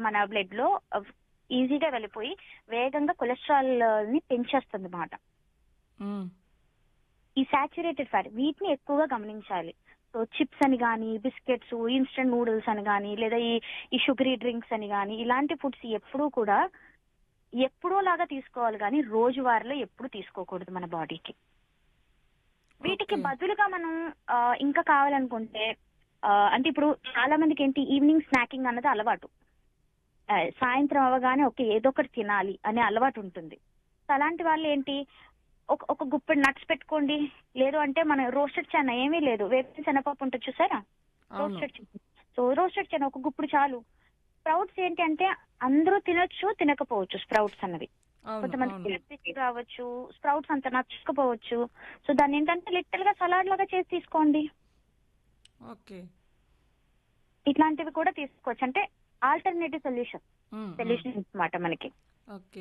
మన బ్లడ్ లో ఈజీగా వెళ్ళిపోయి వేగంగా కొలెస్ట్రాల్ ని పెంచేస్తుంది అన్నమాట మ్మ్. ఈ సాచురేటెడ్ ఫ్యాట్ వీటిని ఎక్కువగా గమనించాలి సో చిప్స్ అని కానీ బిస్కెట్స్ ఇన్స్టెంట్ నూడిల్స్ అని కానీ లేదా ఈ ఈ షుగరీ డ్రింక్స్ అని కానీ ఇలాంటి ఫుడ్స్ ఎప్పుడూ కూడా ఎప్పుడో లాగా తీసుకోవాలి కానీ రోజువారీలో ఎప్పుడు తీసుకోకూడదు మన బాడీకి వీటికి ఓకే. బదులుగా మనం ఆ, ఇంకా కావాలనుకుంటే ఆ, అంటే ఇప్పుడు చాలా మందికి ఏంటి ఈవినింగ్ స్నాకింగ్ అన్నది అలవాటు ఆ, సాయంత్రం అవగానే ఓకే ఏదో ఒకటి తినాలి అనే అలవాటు ఉంటుంది సో అలాంటి వాళ్ళు ఏంటి ఒక ఒక గుప్పెడు నట్స్ పెట్టుకోండి లేదు అంటే మన రోస్టెడ్ చెన్న ఏమీ లేదు వేపిన శనగపప్పు ఉంటుంది చూసారా అవును roasted chana so roasted chana ఒక గుప్పుడు చాలు స్ప్రౌట్స్ ఏంటి అంటే అందరూ తినొచ్చు తినకపోవచ్చు స్ప్రౌట్స్ అన్నది అవును కొంతమంది అవును ఎలక్ట్రిసిటీ కావచ్చు స్ప్రౌట్స్ అంత నచ్చకపోవచ్చు సో దాన్ని ఏంటంటే లిటిల్ గా సలాడ్ లాగా చేసి తీసుకోండి ఓకే ఇట్లాంటివి కూడా తీసుకోవచ్చు అంటే ఆల్టర్నేటివ్ సొల్యూషన్ మ్మ్, మ్మ్. సొల్యూషన్ అన్నమాట మనకి ఓకే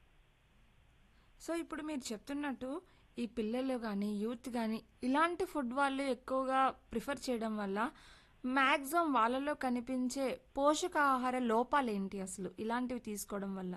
సో ఇప్పుడు మీరు చెప్తున్నట్టు ఈ పిల్లలు కానీ యూత్ కానీ ఇలాంటి ఫుడ్ వాళ్ళు ఎక్కువగా ప్రిఫర్ చేయడం వల్ల మ్యాక్సిమం వాళ్ళలో కనిపించే పోషకాహార లోపాలు ఏంటి అసలు ఇలాంటివి తీసుకోవడం వల్ల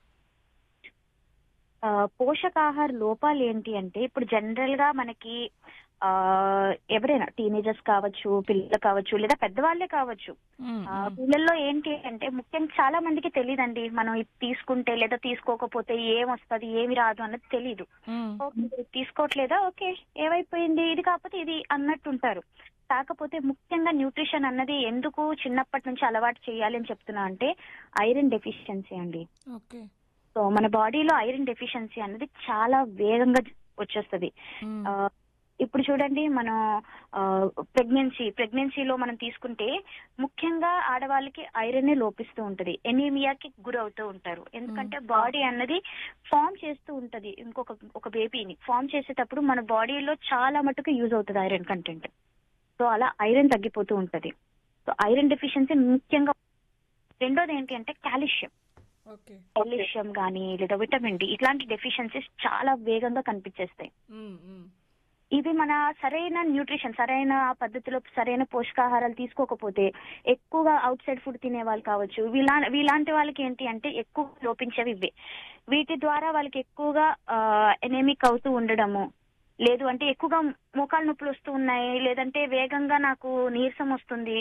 ఆ, పోషకాహార లోపాలు ఏంటి అంటే ఇప్పుడు జనరల్ గా మనకి ఆ ఎవరైనా టీనేజర్స్ కావచ్చు పిల్లలు కావచ్చు లేదా పెద్దవాళ్ళే కావచ్చు మ్మ్, ఆ, మ్మ్. పిల్లల్లో ఏంటి అంటే ముఖ్యంగా చాలా మందికి తెలియదండి మనం ఇది తీసుకుంటే లేదా తీసుకోకపోతే ఏం వస్తుంది ఏమి రాదు అన్నది తెలీదు మ్మ్. ఓకే తీసుకోవట్లేదా ఓకే ఏమైపోయింది ఇది కాకపోతే ఇది అన్నట్టు ఉంటారు కాకపోతే ముఖ్యంగా న్యూట్రిషన్ అన్నది ఎందుకు చిన్నప్పటి నుంచి అలవాటు చేయాలి అని చెప్తున్నా అంటే ఐరన్ డెఫిషియన్సీ అండి ఓకే సో మన బాడీలో ఐరన్ డెఫిషియన్సీ అన్నది చాలా వేగంగా వచ్చేస్తుంది మ్మ్. ఆ, ఇప్పుడు చూడండి మనం ప్రెగ్నెన్సీ ప్రెగ్నెన్సీలో మనం తీసుకుంటే ముఖ్యంగా ఆడవాళ్ళకి ఐరన్ లోపిస్తూ ఉంటది ఎనీమియాకి గురవుతూ ఉంటారు ఎందుకంటే బాడీ అన్నది ఫామ్ చేస్తూ ఉంటది ఇంకొక ఒక బేబీని ఫామ్ చేసేటప్పుడు మన బాడీలో చాలా మటుకు యూజ్ అవుతుంది ఐరన్ కంటెంట్ సో అలా ఐరన్ తగ్గిపోతూ ఉంటది సో ఐరన్ డెఫిషియన్సీ ముఖ్యంగా రెండోది ఏంటి అంటే కాల్షియం ఓకే కాల్షియం కానీ లేదా విటమిన్ డి ఇట్లాంటి డెఫిషియన్సీస్ చాలా వేగంగా కనిపించేస్తాయి మ్మ్, మ్మ్. ఇవి మన సరైన న్యూట్రిషన్ సరైన పద్ధతిలో సరైన పోషకాహారాలు తీసుకోకపోతే ఎక్కువగా అవుట్ సైడ్ ఫుడ్ తినే వాళ్ళు కావచ్చు వీలా వీలాంటి వాళ్ళకి ఏంటి అంటే ఎక్కువ లోపించేవి ఇవే వీటి ద్వారా వాళ్ళకి ఎక్కువగా ఎనేమిక్ అవుతూ ఉండడము లేదు అంటే ఎక్కువగా మోకాలు నొప్పులు వస్తూ ఉన్నాయి లేదంటే వేగంగా నాకు నీరసం వస్తుంది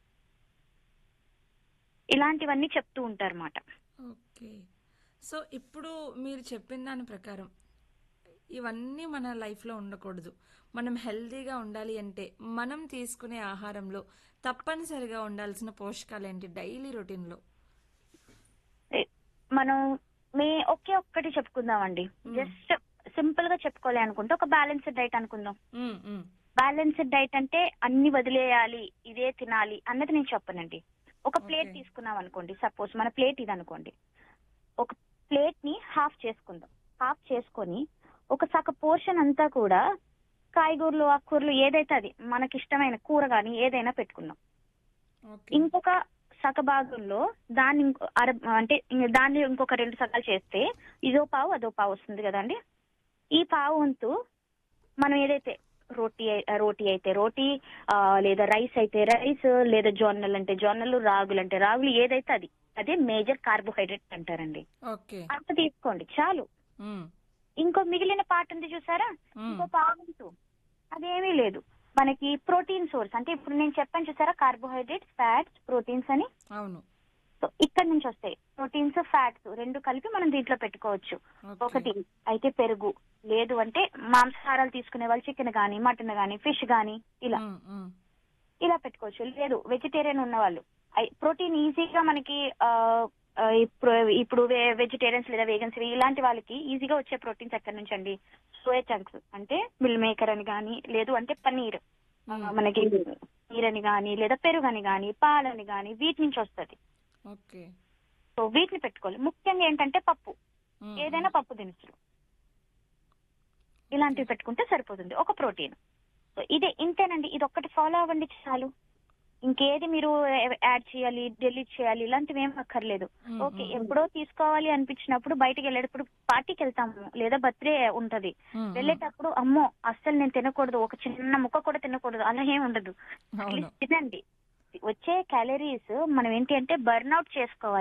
ఇలాంటివన్నీ చెప్తూ ఉంటారు అన్నమాట ఓకే సో ఇప్పుడు మీరు చెప్పిన దాని ప్రకారం ఇవన్నీ మన లైఫ్లో ఉండకూడదు మనం హెల్తీగా ఉండాలి అంటే మనం తీసుకునే ఆహారంలో తప్పనిసరిగా ఉండాల్సిన పోషకాలు ఏంటి డైలీ రొటీన్లో ఏ- మనం మే ఒకే ఒక్కటి చెప్పుకుందామండి మ్మ్. జస్ట్ సింపుల్ గా చెప్పుకోవాలి అనుకుంటే ఒక బ్యాలెన్స్డ్ డైట్ అనుకుందాం మ్మ్, మ్మ్. బ్యాలెన్స్డ్ డైట్ అంటే అన్ని వదిలేయాలి ఇదే తినాలి అన్నది నేను చెప్పనండి ఒక ప్లేట్ Okay. తీసుకున్నాం అనుకోండి సపోజ్ మన ప్లేట్ ఇది అనుకోండి ఒక ప్లేట్ ని హాఫ్ చేసుకుందాం హాఫ్ చేసుకొని ఒక సగ పోర్షన్ అంతా కూడా కాయగూరలు ఆకుకూరలు ఏదైతే అది మనకి ఇష్టమైన కూర కానీ ఏదైనా పెట్టుకుందాం ఓకే ఇంకొక సగ భాగంలో దాన్ని ఇంకో అర అంటే ఇంక దాన్ని ఇంకొక రెండు సగాలు చేస్తే ఇదో పావు అదో పావు వస్తుంది కదండి ఈ పావు వంతు మనం ఏదైతే రోటీ అయి- రోటీ అయితే రోటీ ఆ, లేదా రైస్ అయితే రైస్ లేదా జొన్నలు అంటే జొన్నలు రాగులు అంటే రాగులు ఏదైతే అది అదే మేజర్ కార్బోహైడ్రేట్ అంటారండి ఓకే అంత తీసుకోండి చాలు మ్మ్, ఇంకో మిగిలిన పార్ట్ ఉంది చూసారా మ్మ్. ఇంకో పావంతు అదేమీ లేదు మనకి ప్రోటీన్ సోర్స్ అంటే ఇప్పుడు నేను చెప్పాను చూసారా కార్బోహైడ్రేట్స్ ఫ్యాట్స్ ప్రోటీన్స్ అని అవును సో ఇక్కడ నుంచి వస్తాయి ప్రోటీన్స్ ఫ్యాట్స్ రెండు కలిపి మనం దీంట్లో పెట్టుకోవచ్చు ఓకే. ఒకటి అయితే పెరుగు లేదు అంటే మాంసాహారాలు తీసుకునే వాళ్ళు చికెన్ గానీ మటన్ గానీ ఫిష్ గానీ ఇలా మ్మ్, మ్మ్. ఇలా పెట్టుకోవచ్చు లేదు వెజిటేరియన్ ఉన్న వాళ్ళు ప్రోటీన్ ఈజీగా మనకి ఆ, ఆ, ఇప్పుడు ఇప్పుడు వెజిటేరియన్స్ లేదా వేగన్స్ ఇలాంటి వాళ్ళకి ఈజీగా వచ్చే ప్రోటీన్స్ ఎక్కడి నుంచి అండి సోయా చంక్స్ అంటే మిల్ మేకర్ అని కానీ లేదు అంటే పన్నీర్ ఆ, మ్మ్. మనకి పన్నీర్ అని కానీ లేదా పెరుగు అని కానీ పాలని కానీ వీటి నుంచి వస్తుంది ఓకే సో వీటిని పెట్టుకోవాలి ముఖ్యంగా ఏంటంటే పప్పు మ్మ్, ఏదైనా పప్పు దినుసులు ఇలాంటివి పెట్టుకుంటే సరిపోతుంది ఒక ప్రోటీన్ సో ఇదే ఇంతేనండి ఇది ఒక్కటి ఫాలో అవ్వండి చాలు ఇంకేది మీరు యాడ్ చేయాలి డెలీట్ చేయాలి ఇలాంటివి ఏం అక్కర్లేదు మ్మ్, ఓకే మ్మ్. ఎప్పుడో తీసుకోవాలి అనిపించినప్పుడు బయటికి వెళ్ళేటప్పుడు పార్టీకి వెళ్తాము లేదా బర్త్డే ఉంటది మ్మ్, మ్మ్. వెళ్ళేటప్పుడు అమ్మో అస్సలు నేను తినకూడదు ఒక చిన్న ముక్క కూడా తినకూడదు అలా ఏం ఉండదు అవును At least తినండి వచ్చే క్యాలరీస్ మనం ఏంటి అంటే బర్న్ అవుట్ చేసుకోవాలి